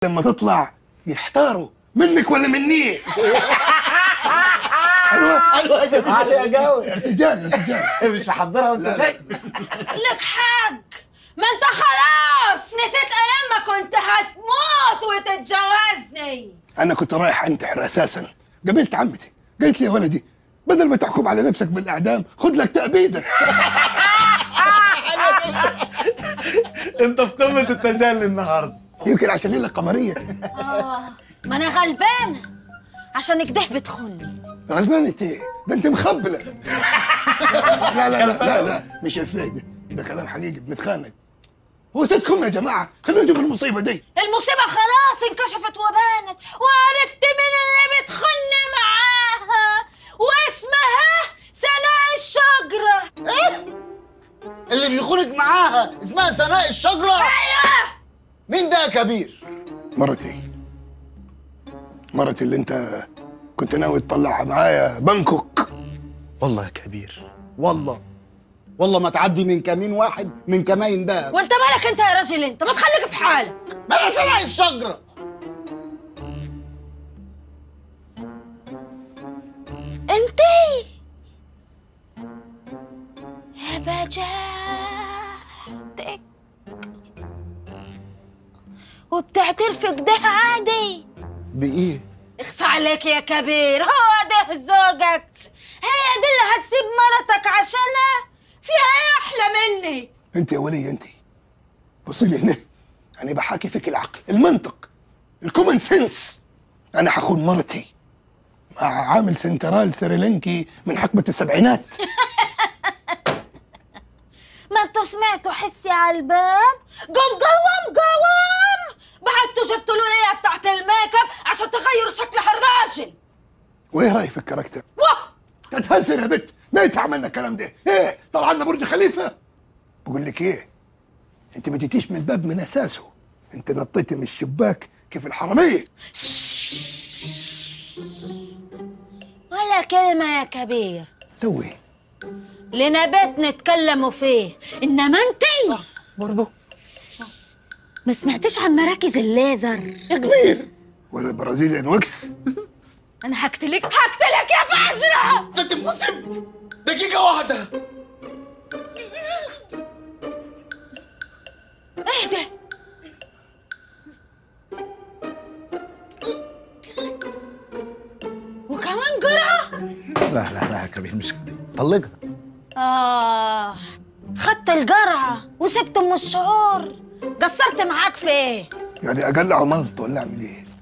لما تطلع يحتاروا منك ولا مني حلوة حلوه يا جماعه يا جاوي ارتجال ارتجال مش هحضرها وانت لا، شايف لك حق ما انت خلاص نسيت ايام ما كنت هتموت وتتجوزني انا كنت رايح انتحر اساسا قابلت عمتي قالت لي يا ولدي بدل ما تحكم على نفسك بالاعدام خذ لك تأبيده انت في قمه التجلي النهارده يمكن عشان ليله قمريه اه ما انا غلبانه عشان كده بتخني غلبانة ايه؟ ده انت مخبله لا لا لا لا لا مش الفايده ده كلام حقيقي بنتخانق هو صدقكم يا جماعه خلينا نشوف المصيبه دي المصيبة خلاص انكشفت وبانت وعرفت مين اللي بتخن معاها واسمها سناء الشجرة اللي بيخونك معاها اسمها سناء الشجرة ايوه مين ده يا كبير؟ مرتي مرتي اللي انت كنت ناوي تطلعها معايا بانكوك والله يا كبير والله والله ما تعدي من كمين واحد من كمين ده وانت مالك انت يا راجل انت ما تخليك في حالك ما انا سناء الشجرة انتي يا بجاحتك وبتعترفي كده عادي بإيه؟ اخص عليك يا كبير هو ده ذوقك هي دي اللي هتسيب مرتك عشانها فيها ايه احلى مني انت يا ولي انت بصي لي هنا انا بحاكي فيك العقل المنطق الكومن سنس انا حخون مرتي مع عامل سنترال سريلانكي من حقبه السبعينات ما انتوا سمعتوا حسي على الباب قوم قوم قوم بعدتوا جبتوا له الايه بتاعت الميك اب عشان تغيروا شكل الراجل وايه رايك في الكاركتر؟ واه تتهزر يا بت ما يتعملنا الكلام ده ايه طلع لنا برج خليفه بقول لك ايه انت ما جيتيش من الباب من اساسه انت نطيتي من الشباك كيف الحراميه ولا كلمة يا كبير توي لنا بيت نتكلموا فيه انما انتي برضه ما سمعتش عن مراكز الليزر يا كبير ولا برازيليان وكس انا هقتلك هقتلك يا فجرة ست المسلم دقيقة واحدة اهدى وكمان قرعة لا لا لا يا كبير مش كده طلقها آه خدت القرعة وسبت ام الشعور قصرت معاك في ايه؟ يعني اقلع ومنط ولا اعمل ايه